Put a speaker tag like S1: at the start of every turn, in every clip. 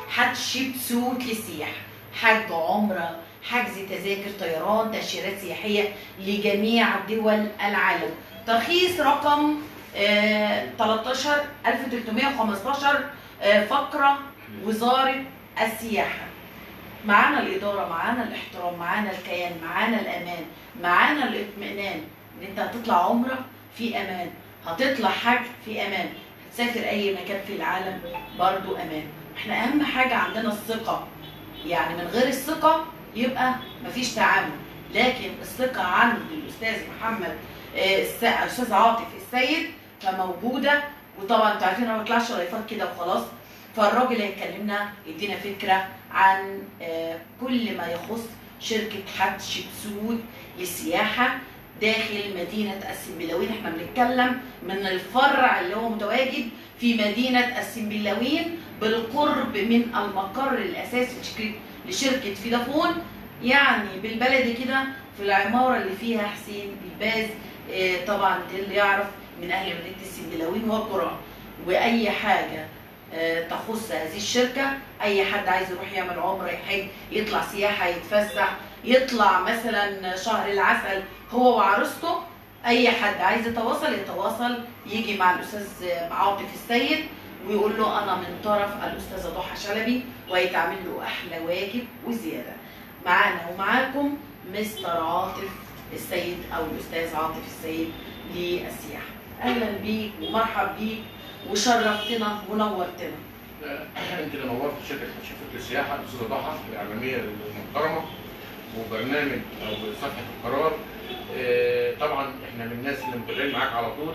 S1: حتشبسوت للسياحه حج عمره حجز تذاكر طيران تاشيرات سياحيه لجميع دول العالم ترخيص رقم آه، 13 1315 آه، فقره وزاره السياحه معانا الاداره معانا الاحترام معانا الكيان معانا الامان معانا الاطمئنان ان انت هتطلع عمره في امان هتطلع حج في امان هتسافر اي مكان في العالم برضو امان احنا اهم حاجه عندنا الثقه يعني من غير الثقه يبقى مفيش تعامل لكن الثقه عند الاستاذ محمد آه، الس- الاستاذ عاطف السيد فموجوده وطبعا انتوا عارفين انا ما بطلعش لايفات كده وخلاص فالراجل هيكلمنا يدينا فكره عن آه، كل ما يخص شركه حتشبسوت للسياحه داخل مدينه السنبلاوين احنا بنتكلم من الفرع اللي هو متواجد في مدينه السنبلاوين بالقرب من المقر الاساسي لشركه لشركه فيدافون يعني بالبلدي كده في العماره اللي فيها حسين الباز آه، طبعا ده اللي يعرف من اهل مدينه السنبلاوين والقرى واي حاجه آه، تخص هذه الشركه اي حد عايز يروح يعمل عمره يحج يطلع سياحه يتفسح يطلع مثلا شهر العسل هو وعروسته اي حد عايز يتواصل يتواصل يجي مع الاستاذ عاطف السيد ويقول له انا من طرف الاستاذه ضحى شلبي ويتعمل له احلى واجب وزياده معانا ومعاكم مستر عاطف السيد او الاستاذ عاطف السيد للسياحه اهلا بيك ومرحب بيك وشرفتنا ونورتنا
S2: انت اللي نورت شركه حتشبسوت للسياحه الاستاذه ضحى الاعلاميه المحترمه وبرنامج او صفحه القرار آه، طبعا احنا من الناس اللي متابعين معاك على طول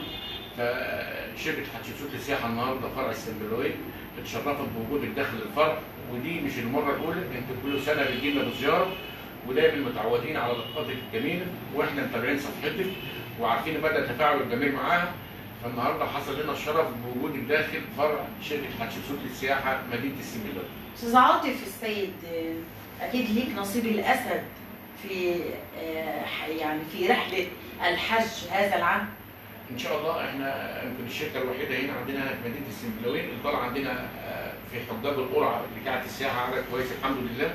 S2: فشركه حتشبسوت للسياحه النهارده فرع السنبلاوي اتشرفت بوجودك داخل الفرع ودي مش المره الاولى انت كل سنه بتجينا بزياره ودايما متعودين على لقطاتك الجميله واحنا متابعين صفحتك وعارفين مدى تفاعل الجميع معاها فالنهارده حصل لنا الشرف بوجودك داخل فرع شركه حتشبسوت للسياحه مدينه السنبلاوي.
S1: استاذ عاطف السيد آه، اكيد ليك نصيب الاسد في آه، ح- يعني في رحله الحج هذا العام
S2: ان شاء الله احنا يمكن الشركه الوحيده هنا عندنا في مدينه السنبلاوين الطلع عندنا آه، في حجاج القرعه بتاعه السياحه عدد كويس الحمد لله.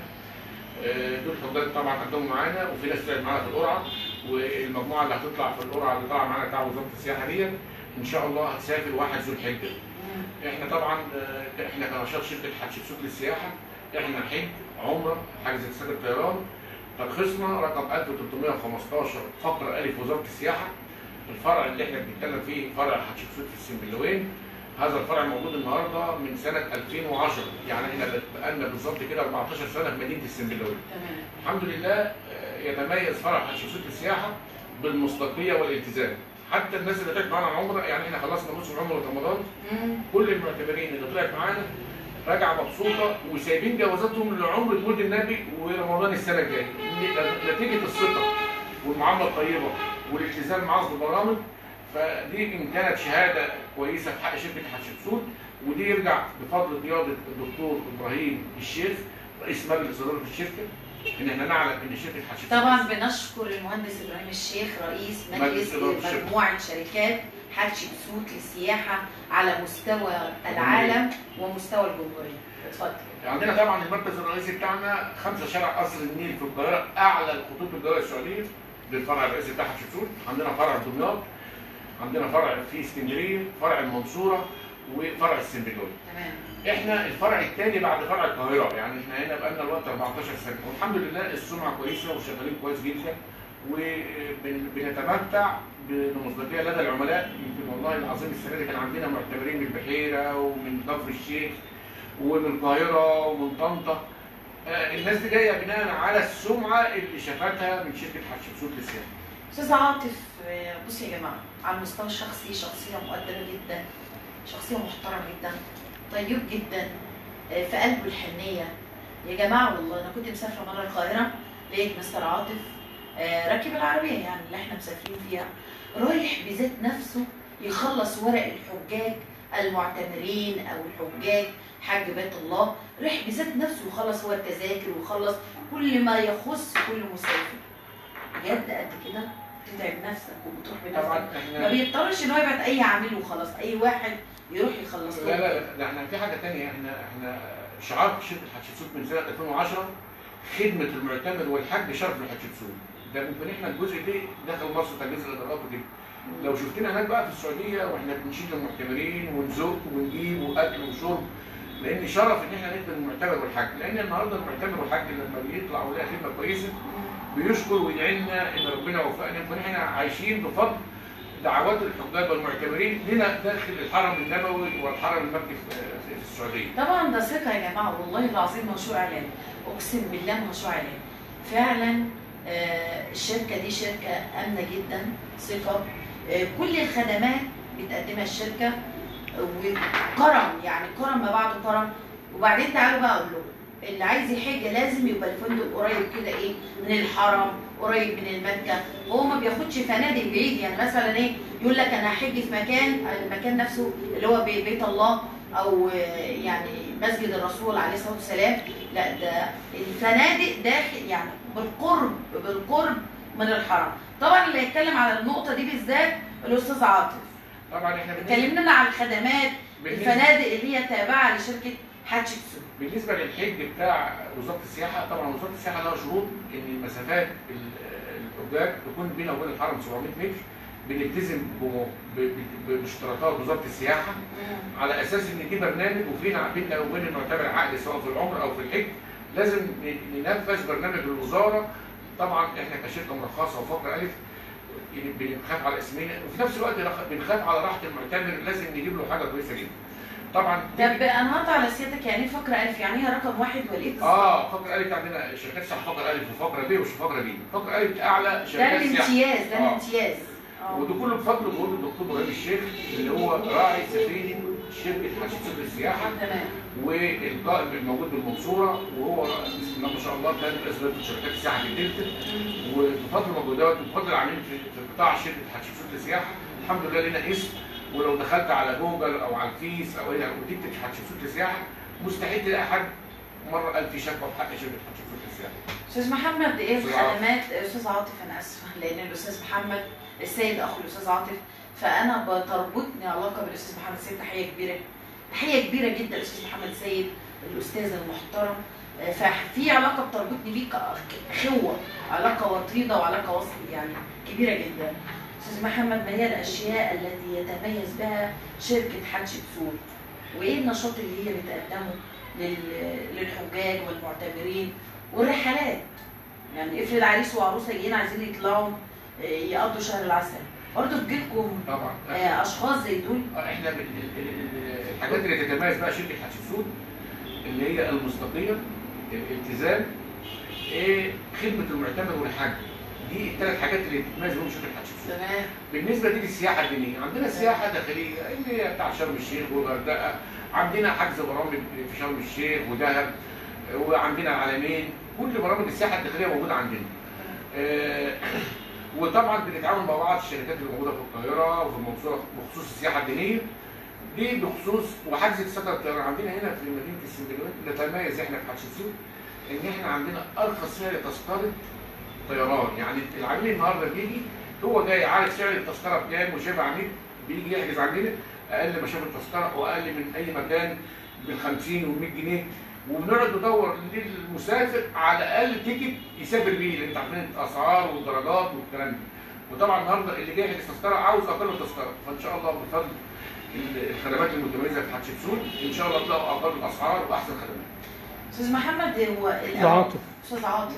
S2: آه، دول حجاج طبعا قدموا معانا وفي ناس طلعت معانا في القرعه والمجموعه اللي هتطلع في القرعه اللي طالعه معانا بتاع وزاره السياحه دي ان شاء الله هتسافر واحد ذو الحجه. احنا طبعا آه، احنا كنشاط شركه حتشبسوت للسياحه احنا حج عمره حجز تذاكر طيران ترخيصنا رقم 1315 فقره الف وزاره السياحه الفرع اللي احنا بنتكلم فيه فرع حتشبسوت في السنبلاوين هذا الفرع موجود النهارده من سنه 2010 يعني احنا بقالنا بالظبط كده 14 سنه في مدينه السنبلاوين
S1: تمام
S2: الحمد لله آه، يتميز فرع حتشبسوت للسياحه بالمصداقيه والالتزام حتى الناس اللي طلعت معانا عمره يعني احنا خلصنا موسم عمره رمضان
S1: مم.
S2: كل المعتمرين اللي طلعت معانا راجعه مبسوطه وسايبين جوازاتهم لعمر مولد النبي ورمضان السنه الجايه ن- نتيجه الثقه والمعامله الطيبه والالتزام معاهم في البرامج فدي ان كانت شهاده كويسه في حق شركه حتشبسوت ودي يرجع بفضل قياده الدكتور ابراهيم الشيخ رئيس مجلس اداره الشركه ان احنا نعلم ان شركه حتشبسوت
S1: طبعا بنشكر المهندس ابراهيم الشيخ رئيس مجلس
S2: مجلس إدارة الشركة.
S1: مجموعه شركات حتشبسوت للسياحه على مستوى العالم ومستوى الجمهوريه اتفضل
S2: عندنا طبعا المركز الرئيسي بتاعنا خمسة شارع قصر النيل في القاهرة أعلى الخطوط الجوية السعودية ده الفرع الرئيسي بتاع حتشبسوت عندنا فرع دمياط عندنا فرع في اسكندرية فرع المنصورة وفرع السنبلاوي
S1: تمام
S2: احنا الفرع الثاني بعد فرع القاهرة يعني احنا هنا بقالنا الوقت 14 سنة والحمد لله السمعة كويسة وشغالين كويس جدا وبنتمتع بمصداقية لدى العملاء يمكن والله العظيم السنة دي كان عندنا معتمرين من البحيرة ومن كفر الشيخ ومن القاهرة ومن طنطا آه، الناس دي جاية بناء على السمعة اللي شافتها من شركة حتشبسوت للسياحة
S1: استاذ عاطف آه، بصي يا جماعه على المستوى الشخصي شخصيه مؤدبه جدا شخصيه محترمه جدا طيب جدا آه، في قلبه الحنيه يا جماعه والله انا كنت مسافره مره القاهره لقيت مستر عاطف آه، راكب العربيه يعني اللي احنا مسافرين فيها رايح بذات نفسه يخلص ورق الحجاج المعتمرين او الحجاج حج بيت الله راح بذات نفسه وخلص هو التذاكر وخلص كل ما يخص كل مسافر بجد قد كده تتعب نفسك وبتروح بنفسك
S2: طبعا
S1: ما
S2: احنا
S1: بيضطرش ان هو يبعت اي عامل وخلاص اي واحد يروح يخلص
S2: لا لا لا احنا في حاجة تانية احنا احنا شعار شركه حتشبسوت من سنه 2010 خدمه المعتمر والحج شرف لحتشبسوت ده ممكن احنا الجزء ده داخل مصر تجهيز الادارات وكده لو شفتنا هناك بقى في السعوديه واحنا بنشيل المعتمرين ونزق ونجيب واكل وشرب لان شرف ان احنا نخدم المعتمر والحج لان النهارده المعتمر والحج لما بيطلع ويلاقي خدمه كويسه بيشكر ويدعي لنا ان ربنا وفقنا يكون احنا عايشين بفضل دعوات الحجاج والمعتمرين لنا داخل الحرم النبوي والحرم المكي في في السعوديه.
S1: طبعا ده ثقه يا جماعه والله العظيم مشروع اعلان اقسم بالله مشروع اعلان فعلا آه، الشركه دي شركه امنه جدا ثقه آه، كل الخدمات بتقدمها الشركه وكرم يعني كرم ما بعده كرم وبعدين تعالوا بقى اقول لكم اللي عايز يحج لازم يبقى الفندق قريب كده ايه من الحرم قريب من المكه هو ما بياخدش فنادق بعيد يعني مثلا ايه يقول لك انا هحج في مكان المكان نفسه اللي هو بي- بيت الله او آه، يعني مسجد الرسول عليه الصلاه والسلام لا ده الفنادق داخل يعني بالقرب بالقرب من الحرم طبعا اللي هيتكلم على النقطه دي بالذات الاستاذ عاطف
S2: طبعا احنا بالنسبه
S1: اتكلمنا عن الخدمات
S2: بالنسبة-
S1: الفنادق اللي هي تابعه لشركه حاتشبسوت
S2: بالنسبه للحج بتاع وزاره السياحه طبعا وزاره السياحه لها شروط ان المسافات ال- الحجاج تكون بينها وبين الحرم 700 متر بنلتزم بم- ب- ب- باشتراطات وزاره السياحه على اساس ان دي برنامج وفينا بيننا وبين المعتمر عقد سواء في العمر او في الحج لازم ن- ننفذ برنامج الوزاره طبعا احنا كشركه مرخصه وفقر الف يعني بنخاف على اسمنا وفي نفس الوقت رخ- بنخاف على راحه المعتمر لازم نجيب له حاجه كويسه جدا طبعا
S1: طب انا هقطع على سيادتك يعني ايه فقره الف يعني هي رقم واحد والاكس
S2: اه فقر الف عندنا شركات سياحه فقر الف وفقر ب ومش فقر ب فقر الف دي اعلى
S1: ده
S2: شركات سياحه
S1: الامتياز ده
S2: آه.
S1: الامتياز آه.
S2: وده كله بفضل جهود الدكتور ابراهيم الشيخ اللي هو راعي سفينه شركه حشيشه السياحه
S1: تمام
S2: والقائم الموجود بالمنصوره وهو بسم الله ما شاء الله كان رئيس لجنه شركات السياحه في الدلتا وبفضل مجهودات وبفضل العاملين في في قطاع شركه حتشبسوت للسياحه الحمد لله لنا اسم ولو دخلت على جوجل او على الفيس او هنا وتكتب حتشبسوت للسياحه مستحيل تلاقي حد مره ألف شكوى في حق شركه حتشبسوت للسياحه.
S1: استاذ محمد ايه
S2: أستاذ عاطف.
S1: الخدمات استاذ عاطف انا اسفه لان الاستاذ محمد السيد اخو الاستاذ عاطف فانا بتربطني علاقه بالاستاذ محمد السيد تحيه كبيره تحيه كبيره جدا الاستاذ محمد السيد الاستاذ المحترم آه، ففي علاقه بتربطني بيك اخوه علاقه وطيده وعلاقه وصل يعني كبيره جدا استاذ محمد ما هي الاشياء التي يتميز بها شركه حتشبسوت وايه النشاط اللي هي بتقدمه لل- للحجاج والمعتمرين والرحلات يعني افرض عريس وعروسه جايين عايزين يطلعوا آه، يقضوا شهر العسل برضه بتجيلكم
S2: طبعا
S1: آه، اشخاص زي دول
S2: احنا بال- ال- ال- الحاجات اللي تتميز بقى شركه حتشبسوت اللي هي المصداقيه الالتزام إيه، خدمه المعتمر والحاج دي الثلاث حاجات اللي تتميز بهم شركه حتشبسوت
S1: تمام
S2: بالنسبه دي للسياحه الدينيه عندنا سياحه داخليه اللي هي بتاع شرم الشيخ والغردقه عندنا حجز برامج في شرم الشيخ ودهب وعندنا العلمين كل برامج السياحه الداخليه موجوده عندنا آه، وطبعا بنتعاون مع بعض الشركات اللي موجوده في القاهره وفي المنصوره بخصوص السياحه الدينيه دي بخصوص وحجز تذكره الطيران عندنا هنا في مدينه السنبلاوين نتميز احنا في حتشبسوت ان احنا عندنا ارخص سعر تذكره طيران يعني العميل النهارده بيجي هو جاي عارف سعر التذكره بكام وشايف عميل بيجي يحجز عندنا اقل ما شاف التذكره واقل من اي مكان بال 50 وال 100 جنيه وبنقعد ندور للمسافر على اقل تيكت يسافر بيه لان انت عارفين الاسعار والدرجات والكلام ده وطبعا النهارده اللي جاي يحجز تذكره عاوز اقل تذكره فان شاء الله بفضل ال- الخدمات المتميزه في حتشبسوت ان شاء الله تلاقوا اقل الاسعار واحسن خدمات.
S1: استاذ محمد هو الأوقات-
S3: عاطف
S1: استاذ عاطف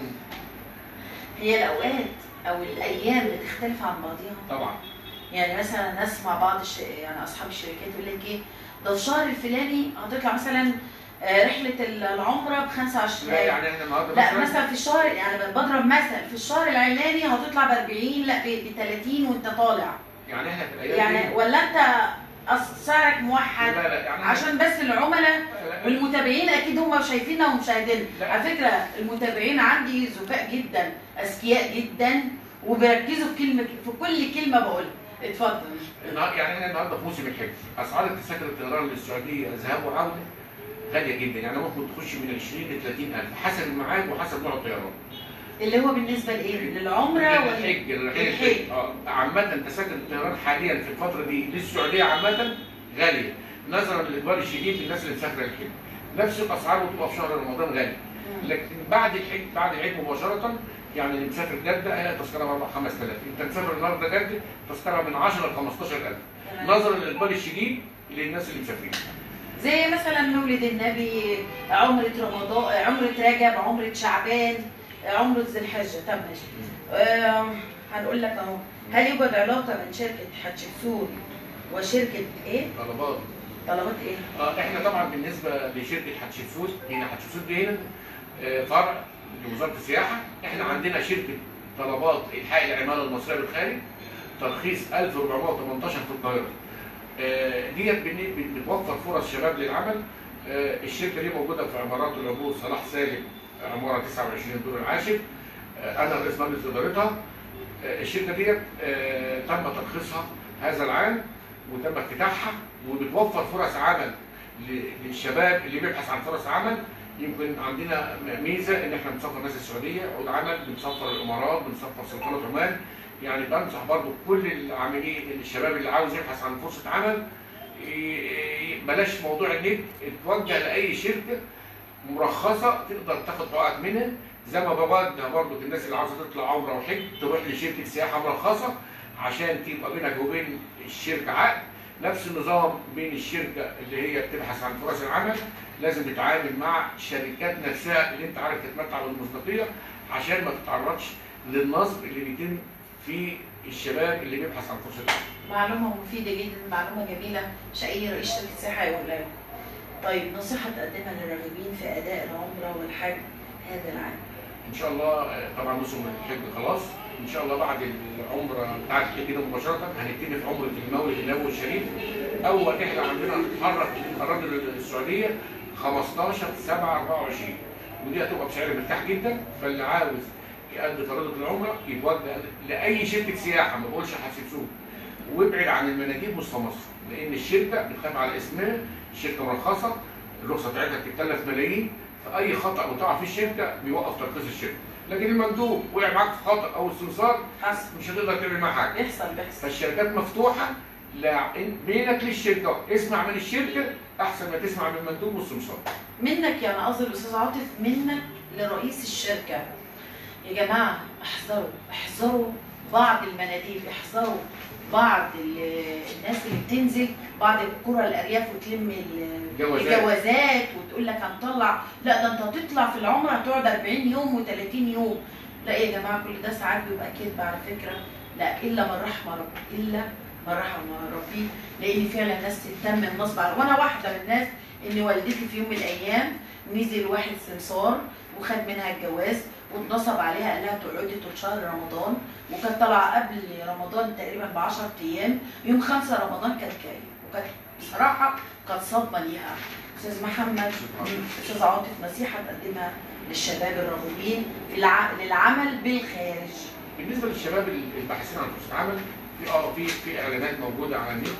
S1: هي الاوقات او الايام بتختلف عن بعضيها
S2: طبعا
S1: يعني مثلا ناس مع بعض الش... يعني اصحاب الشركات يقول لك ايه ده الشهر الفلاني هتطلع مثلا آه، رحله العمره ب 25
S2: لا يعني احنا النهارده
S1: لا مثلا في الشهر يعني بضرب مثل في الشهر العلاني هتطلع ب 40 لا ب 30 وانت طالع
S2: يعني احنا في الايام
S1: يعني
S2: دي
S1: ولا انت أص- سعرك موحد
S2: لا لا يعني
S1: عشان بس العملاء
S2: لا-
S1: والمتابعين اكيد هم شايفيننا ومشاهديننا
S2: لا.
S1: على فكره المتابعين عندي ذكاء جدا اذكياء جدا وبيركزوا في كلمه في كل كلمه بقولها اتفضل
S2: النهار- يعني احنا النهارده في موسم الحج اسعار التذاكر الطيران للسعوديه ذهاب وعوده غاليه جدا يعني ممكن تخش من 20 ل 30 الف حسب الميعاد وحسب نوع الطيران
S1: اللي هو بالنسبه لايه للعمره ولا
S2: الحج الحج
S1: الحج.
S2: اه عامه تذاكر الطيران حاليا في الفتره دي للسعوديه عامه غاليه نظرا للاقبال الشديد للناس اللي مسافره الحج نفس الاسعار بتبقى في شهر رمضان غالي لكن بعد الحج بعد العيد مباشره يعني اللي مسافر جده هي تذكره ب 4 5000 انت مسافر النهارده جده تذكره من 10 ل 15000 نظرا للاقبال الشديد للناس اللي مسافرين
S1: زي مثلا مولد النبي عمرة رمضان عمرة رجب عمرة شعبان عمرة ذي الحجة طب ماشي آم، هنقول لك اهو هل يوجد علاقة بين شركة حتشبسوت وشركة ايه؟
S2: طلبات
S1: طلبات ايه؟
S2: آه، احنا طبعا بالنسبه لشركه حتشبسوت هنا حتشبسوت دي هنا آه، فرع لوزاره السياحه احنا عندنا شركه طلبات الحاق العماله المصريه بالخارج ترخيص 1418 في القاهره آه، ديت بن- بت- بتوفر فرص شباب للعمل آه، الشركه دي موجوده في عمارات العبور صلاح سالم عماره 29 الدور العاشر آه، انا رئيس مجلس ادارتها آه، الشركه ديت آه، تم ترخيصها هذا العام وتم افتتاحها وبتوفر فرص عمل ل- للشباب اللي بيبحث عن فرص عمل يمكن عندنا ميزه ان احنا بنسفر ناس السعوديه عقود عمل بنسفر الامارات بنسفر سلطنه عمان يعني بنصح برضو كل العاملين الشباب اللي عاوز يبحث عن فرصه عمل ي- ي- بلاش موضوع النت اتوجه لاي شركه مرخصه تقدر تاخد حقوقك منها زي ما بوجه برضو الناس اللي عاوزه تطلع عمره وحج تروح لشركه سياحه مرخصه عشان تبقى بينك وبين الشركه عقد نفس النظام بين الشركه اللي هي بتبحث عن فرص العمل لازم تتعامل مع الشركات نفسها اللي انت عارف تتمتع بالمصداقيه عشان ما تتعرضش للنصب اللي بيتم في الشباب اللي بيبحث عن فرصه عمل.
S1: معلومة مفيدة جدا معلومة جميلة مش أي رئيس شركة سياحة يقولها لكم. طيب نصيحة تقدمها للراغبين في أداء العمرة والحج هذا العام
S2: ان شاء الله آه، طبعا موسم الحج خلاص ان شاء الله بعد العمره بتاعت الحج ده مباشره هنبتدي في عمره المولد النبوي الشريف اول رحله عندنا هتتحرك من اراضي السعوديه 15 7 24 ودي هتبقى بسعر مرتاح جدا فاللي عاوز يقضي فريضه العمره يتوجه لاي شركه سياحه ما بقولش حسبسوه وابعد عن المناديب وسط مصر لان الشركه بتخاف على اسمها الشركه مرخصه الرخصه بتاعتها بتتكلف ملايين فاي خطا وقع في الشركه بيوقف ترخيص الشركه لكن المندوب وقع معاك في خطا او استنصار
S1: حصل
S2: مش هتقدر تعمل معاه حاجه
S1: بيحصل بيحصل
S2: فالشركات مفتوحه لا إن- بينك للشركه اسمع من الشركه احسن ما تسمع من المندوب والسمسار
S1: منك يا قصدي الاستاذ عاطف منك لرئيس الشركه يا جماعه احذروا احذروا بعض المناديب احذروا بعض ال- الناس اللي بتنزل بعض القرى الارياف وتلم ال-
S2: جوازات.
S1: الجوازات وتقول لك هنطلع لا ده انت هتطلع في العمره هتقعد 40 يوم و30 يوم لا يا جماعه كل ده ساعات بيبقى كذب على فكره لا الا من رحم ربي الا من رحم ربي لان فعلا الناس تهتم النصب على وانا واحده من الناس ان والدتي في يوم من الايام نزل واحد سمسار وخد منها الجواز واتنصب عليها قال لها تقعدي طول شهر رمضان وكانت طالعه قبل رمضان تقريبا ب 10 ايام يوم 5 رمضان كانت جايه وكانت بصراحه كانت صدمه ليها استاذ محمد استاذ عاطف نصيحه تقدمها للشباب الراغبين في الع... للعمل بالخارج
S2: بالنسبه للشباب الباحثين عن فرصه عمل في اه في في اعلانات موجوده على النت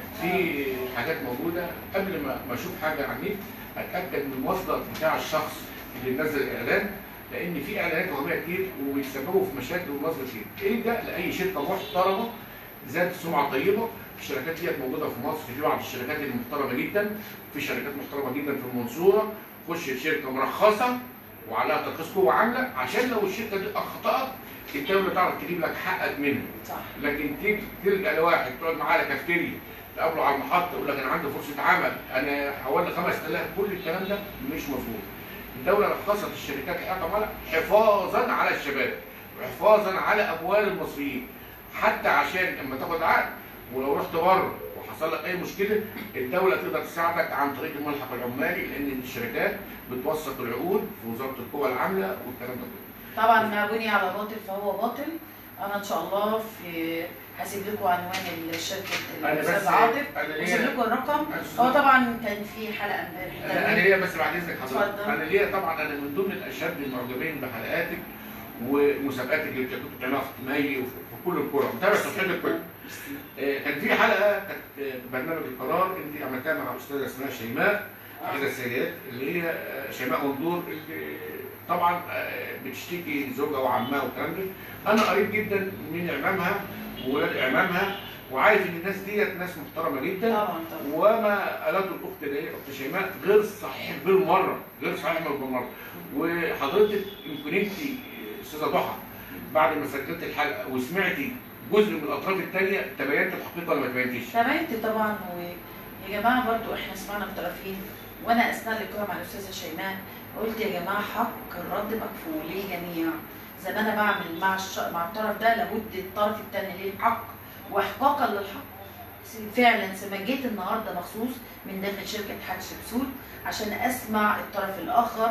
S2: في حاجات موجوده قبل ما ما اشوف حاجه على النت اتاكد من المصدر بتاع الشخص اللي منزل الاعلان لان في اعلانات وهميه كتير وبيسببوا في مشاكل ونصب كتير الجا لاي شركه محترمه ذات سمعه طيبه الشركات ديت موجوده في مصر في بعض الشركات المحترمه جدا في شركات محترمه جدا في المنصوره خش شركه مرخصه وعليها ترخيص قوه عامله عشان لو الشركه دي اخطات الدوله تعرف تجيب لك حقك منها
S1: صح
S2: لكن تيجي تلجا لواحد تقعد معاه على كافتيريا تقابله على المحطه يقول لك انا عندي فرصه عمل انا حوالي 5000 كل الكلام ده مش مظبوط الدوله رخصت الشركات الحقيقه عمالة حفاظا على الشباب وحفاظا على اموال المصريين حتى عشان لما تاخد عقد ولو رحت بره وحصل لك اي مشكله الدوله تقدر تساعدك عن طريق الملحق العمالي لان الشركات بتوثق العقود في وزاره القوى العامله والكلام ده كله
S1: طبعا ما بني على باطل فهو باطل انا ان شاء الله في هسيب لكم عنوان الشركه
S2: أنا بس-
S1: الاستاذ عاطف
S2: أنا ليا-
S1: وهسيب لكم الرقم
S2: أنا-
S1: هو طبعا كان في حلقه
S2: انا أنا
S1: امبارح
S2: ليا بس بعد اذنك حضرتك
S1: اتفضل.
S2: انا ليا طبعا انا من ضمن الاشد المعجبين بحلقاتك ومسابقاتك اللي كنت بتعملها في مي وفي كل الكره متابع صفحتك كلها آه، كان في حلقه كانت آه، برنامج القرار انت عملتها مع استاذه اسمها شيماء احدى السيدات اللي هي آه، شيماء غندور اللي طبعا آه، بتشتكي زوجها وعمها والكلام ده انا قريب جدا من اعمامها وولاد اعمامها وعارف ان الناس ديت ناس محترمه جدا
S1: طبعا طبعا
S2: وما قالته الاخت دي اخت شيماء غير صحيح بالمره غير صحيح بالمره وحضرتك يمكن انت استاذه ضحى بعد ما سجلت الحلقه وسمعتي جزء من الاطراف الثانيه تبينت الحقيقه ولا ما تبينتيش؟
S1: تابعت طبعا ويا جماعه برضو احنا سمعنا الطرفين وانا اثناء اللقاء مع الاستاذه شيماء قلت يا جماعه حق الرد مكفول للجميع زي ما انا بعمل مع الش... مع الطرف ده لابد الطرف الثاني ليه الحق واحقاقا للحق فعلا سما جيت النهارده مخصوص من داخل شركه حتشبسوت عشان اسمع الطرف الاخر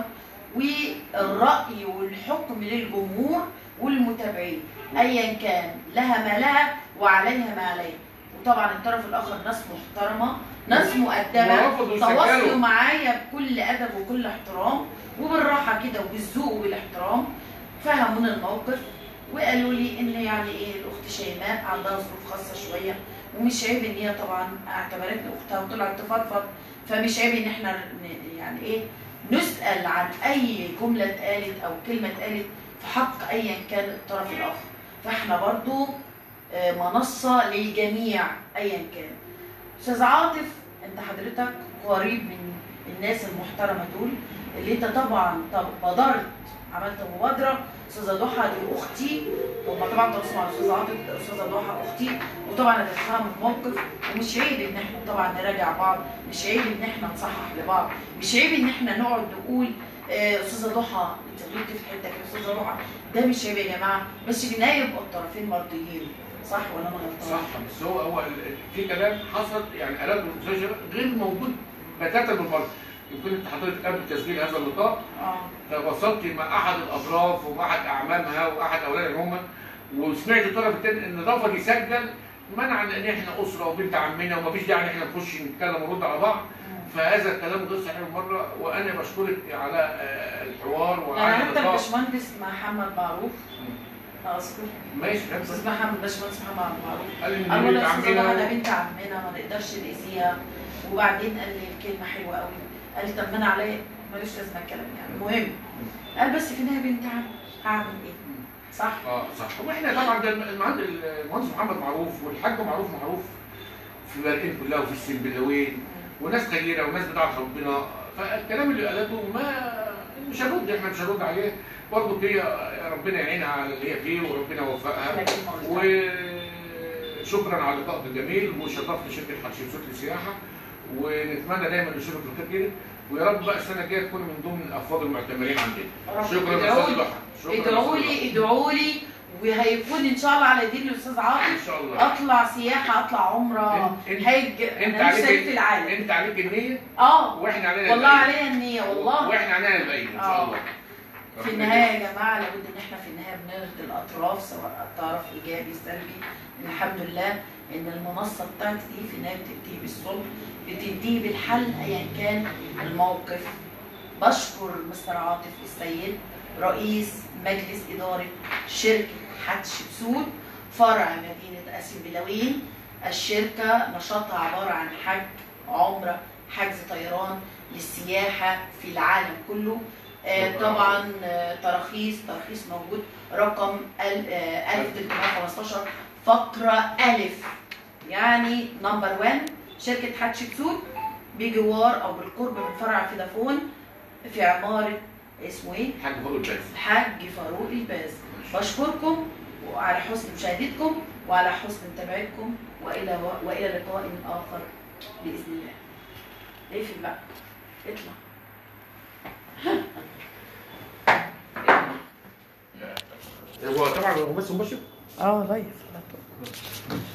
S1: والراي والحكم للجمهور والمتابعين ايا كان لها ما لها وعليها ما عليها وطبعا الطرف الاخر ناس محترمه ناس مؤدبه
S2: ورفضوا
S1: تواصلوا
S2: يسجلوا
S1: معايا بكل ادب وكل احترام وبالراحه كده وبالذوق وبالاحترام فهمونا الموقف وقالوا لي ان يعني ايه الاخت شيماء عندها ظروف خاصه شويه ومش عيب ان هي طبعا اعتبرتني اختها وطلعت تفضفض فمش عيب ان احنا ن- يعني ايه نسال عن اي جمله اتقالت او كلمه اتقالت في حق ايا كان الطرف الاخر فاحنا برضو آه، منصه للجميع ايا كان استاذ عاطف انت حضرتك قريب من الناس المحترمه دول اللي انت طبعا طب بادرت عملت مبادره استاذه ضحى دي اختي هم طبعا تواصلوا مع الاستاذه عاطف استاذه ضحى اختي وطبعا هتفهم الموقف ومش عيب ان احنا طبعا نراجع بعض مش عيب ان احنا نصحح لبعض مش عيب ان احنا نقعد نقول آه، استاذه ضحى انت غلطتي في حته كده استاذه ضحى ده مش عيب يا جماعه بس في النهايه يبقى الطرفين مرضيين صح ولا انا غلطان؟
S2: صح بس هو هو ال- في كلام حصل يعني قالته الاستاذه شيماء غير موجود بتاتا بالمره يمكن انت حضرتك قبل تسجيل هذا اللقاء
S1: اه
S2: تواصلت مع احد الاطراف ومع احد اعمامها واحد اولادها هم وسمعت الطرف الثاني ان رفض يسجل منعا ان احنا اسره وبنت عمنا ومفيش داعي ان احنا نخش نتكلم ونرد على بعض فهذا الكلام غير صحيح مره وانا بشكرك على آه، الحوار
S1: يعني
S2: وعلى
S1: حتى
S2: اللقاء
S1: الباشمهندس محمد معروف اذكر
S2: ماشي
S1: استاذ محمد باشمهندس محمد معروف
S2: قال ان
S1: قال له
S2: بنت
S1: لا استاذ ضحى ده
S2: عمنا
S1: بنت عمنا ما نقدرش نأذيها وبعدين قال لي كلمه حلوه قوي قال لي طب ما انا عليا ملوش لازمه الكلام يعني المهم قال بس في النهايه بنت عم هعمل ايه؟ صح؟
S2: اه صح واحنا طبعا ده المهندس المهندس محمد معروف والحاج معروف معروف في بلقين كلها وفي السنبلاوين وناس خيره وناس بتاعت ربنا فالكلام اللي قالته ما مش هنرد احنا مش هنرد عليه برضه هي ربنا يعينها على اللي هي فيه وربنا يوفقها
S1: لكن ما قلت.
S2: وشكرا على اللقاء الجميل وشرفت شركه حتشبسوت للسياحه ونتمنى دايما نشوفك بخير كده ويا رب بقى السنه الجايه تكون من ضمن الافراد المعتمرين عندنا
S1: رب
S2: شكرا يا
S1: ادعوا
S2: استاذ
S1: لي
S2: ضحى شكرا يا
S1: ادعوا
S2: أستاذ
S1: لي ادعوا لي وهيكون ان شاء الله على دين الاستاذ
S2: ضحى.
S1: عاطف
S2: ان شاء الله
S1: اطلع سياحه اطلع عمره
S2: انت-
S1: حج
S2: انت
S1: انا نفسي
S2: عليك
S1: في العالم
S2: انت عليك النية
S1: اه
S2: واحنا علينا
S1: والله
S2: الباقي.
S1: عليا النيه والله
S2: واحنا علينا الباقي ان شاء
S1: اه.
S2: الله
S1: في النهايه يا جماعه لابد ان احنا في النهايه بنرضي الاطراف سواء الطرف ايجابي سلبي الحمد لله ان المنصه بتاعتي دي في النهايه بتنتهي بالصلح بتنتهي بالحل ايا كان الموقف بشكر مستر عاطف السيد رئيس مجلس اداره شركه حتشبسوت فرع مدينه اسيمبلاوين الشركه نشاطها عباره عن حج عمره حجز طيران للسياحه في العالم كله آه، طبعا آه، تراخيص ترخيص موجود رقم ال- آه، 1315 فقرة ألف يعني نمبر 1 شركة حتشبسوت بجوار أو بالقرب من فرع فودافون في عمارة اسمه إيه؟
S2: حاج فوق الباس
S1: الحاج فاروق الباز بشكركم وعلى حسن مشاهدتكم وعلى حسن متابعتكم وإلى وإلى لقاء آخر بإذن الله. اقفل بقى اطلع
S2: هو طبعا هو بس مباشر
S1: اه لايف